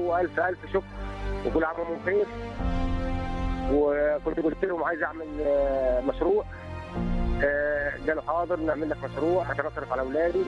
والف الف شكر وكل عام وانتم بخير وكنت قلت لهم عايز اعمل آه، مشروع آه، قالوا حاضر نعمل لك مشروع عشان اصرف على اولادي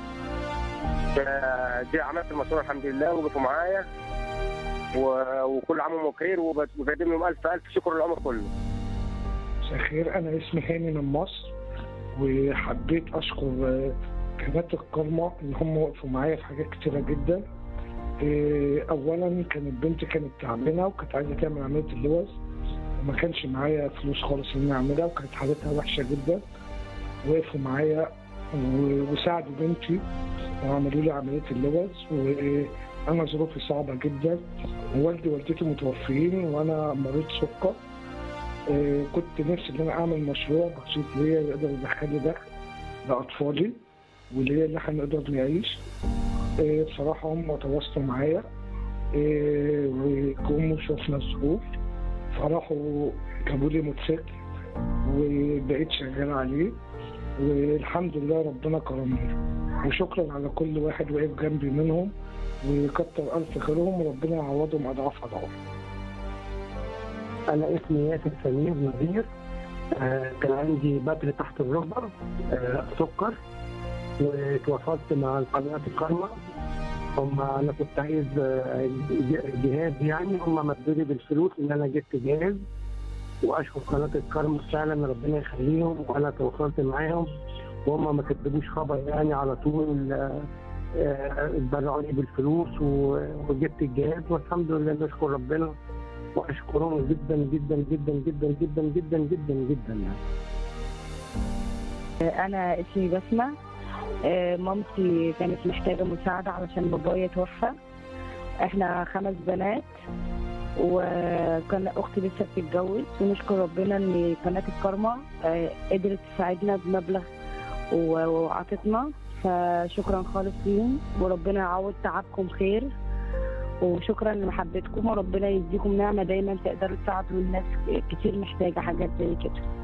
جاء عملت المشروع الحمد لله وقفوا معايا و- وكل عام وانتم بخير وبقدم لهم الف الف شكر العمر كله مساء الخير انا اسمي هاني من مصر وحبيت اشكر آه، قناه الكرمة ان هم وقفوا معايا في حاجات كتيره جدا آه، اولا كانت بنتي كانت تعبانه وكانت عايزه تعمل عمليه اللوز وما كانش معايا فلوس خالص ان أنا اعملها وكانت حالتها وحشه جدا وقفوا معايا و- وساعدوا بنتي وعملوا لي عمليه اللوز وانا ظروفي صعبه جدا ووالدي ووالدتي متوفيين وانا مريض سكر آه، كنت نفسي ان انا اعمل مشروع بسيط ليا يقدر يدخل لي دخل لاطفالي وليا ان احنا نقدر نعيش آه، بصراحه هم تواصلوا معايا آه، وجم وشوفنا الظروف فراحوا جابوا لي موتوسيكل وبقيت شغال عليه والحمد لله ربنا كرمني وشكرا على كل واحد واقف جنبي منهم وكتر الف خيرهم وربنا يعوضهم اضعاف اضعاف انا اسمي ياسر سمير نذير آه، كان عندي بدر تحت الركبه آه، سكر وتواصلت مع قناه الكرمة هم انا كنت عايز آه، ج- جهاز يعني هم مدوا لي بالفلوس ان انا جبت جهاز واشكر قناه الكرمة فعلا ربنا يخليهم وانا تواصلت معاهم وهم ما كتبوش خبر يعني على طول آه، آه، اتبرعوا لي بالفلوس و- وجبت الجهاز والحمد لله نشكر ربنا واشكرهم جدا جدا جدا جدا جدا جدا جدا جدا يعني أنا اسمي بسمة آه، مامتي كانت محتاجة مساعدة علشان بابايا توفى احنا خمس بنات وكان اختي لسه بتتجوز ونشكر ربنا ان قناة الكرمة آه، قدرت تساعدنا بمبلغ و- وعطتنا فشكرا خالص ليهم وربنا يعوض تعبكم خير وشكرا لمحبتكم وربنا يديكم نعمة دايما تقدروا تساعدوا الناس كتير محتاجة حاجات زي كده